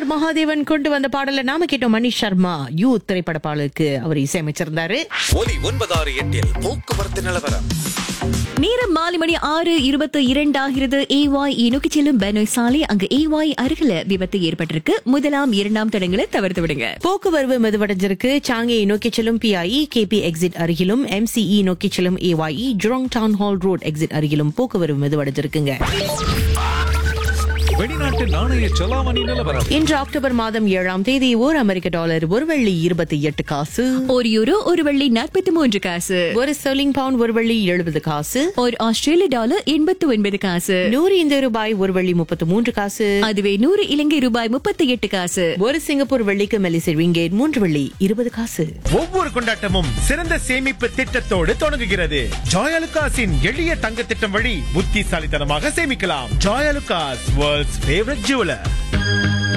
R Mahadevan கொண்டு வந்த பாடல நாம கேட்டோம் மணிஷ் சர்மா யூ திரைப்பட பாடலுக்கு அவர் இசையமைச்சிருந்தாரு ஒலி ஒன்பதாறு எட்டில் போக்குவரத்து நிலவரம் நேரம் மாலை மணி ஆறு இருபத்தி இரண்டாகிறது ஏவாய் நோக்கி செல்லும் பெனோய் சாலை அங்கு ஏவாய் அருகில விபத்து ஏற்பட்டிருக்கு முதலாம் இரண்டாம் தடங்களை தவிர்த்து விடுங்க போக்குவரவு மெதுவடைஞ்சிருக்கு சாங்கியை நோக்கி செல்லும் பிஐஇ கேபி எக்ஸிட் அருகிலும் எம்சிஇ நோக்கி செல்லும் AYE Jurong town hall road exit அருகிலும் போக்குவரவு மெதுவடைஞ்சிருக்குங்க வெளிநாட்டு நாணய செலாவணி நிலவரம் இன்று அக்டோபர் மாதம் ஏழாம் தேதி ஓர் அமெரிக்க டாலர் ஒரு வெள்ளி இருபத்தி எட்டு காசு ஒரு யூரோ ஒரு வெள்ளி நாற்பத்தி மூன்று காசு ஒரு ஸ்டெர்லிங் பவுண்ட் ஒரு வெள்ளி எழுபது காசு ஒரு ஆஸ்திரேலிய டாலர் எண்பத்தி ஒன்பது காசு நூறு இந்திய ரூபாய் ஒரு வெள்ளி முப்பத்து மூன்று காசு அதுவே நூறு இலங்கை ரூபாய் முப்பத்தி எட்டு காசு ஒரு சிங்கப்பூர் வெள்ளிக்கு மெலிசை ரிங்கேட் மூன்று வெள்ளி இருபது காசு ஒவ்வொரு கொண்டாட்டமும் சிறந்த சேமிப்பு திட்டத்தோடு தொடங்குகிறது ஜாயலுகாஸின் எளிய தங்க திட்டம் வழி புத்திசாலித்தனமாக சேமிக்கலாம் ஜாயலுகாஸ் வேர்ல்ட்ஸ் ஃபேவரட் ஜுவலர்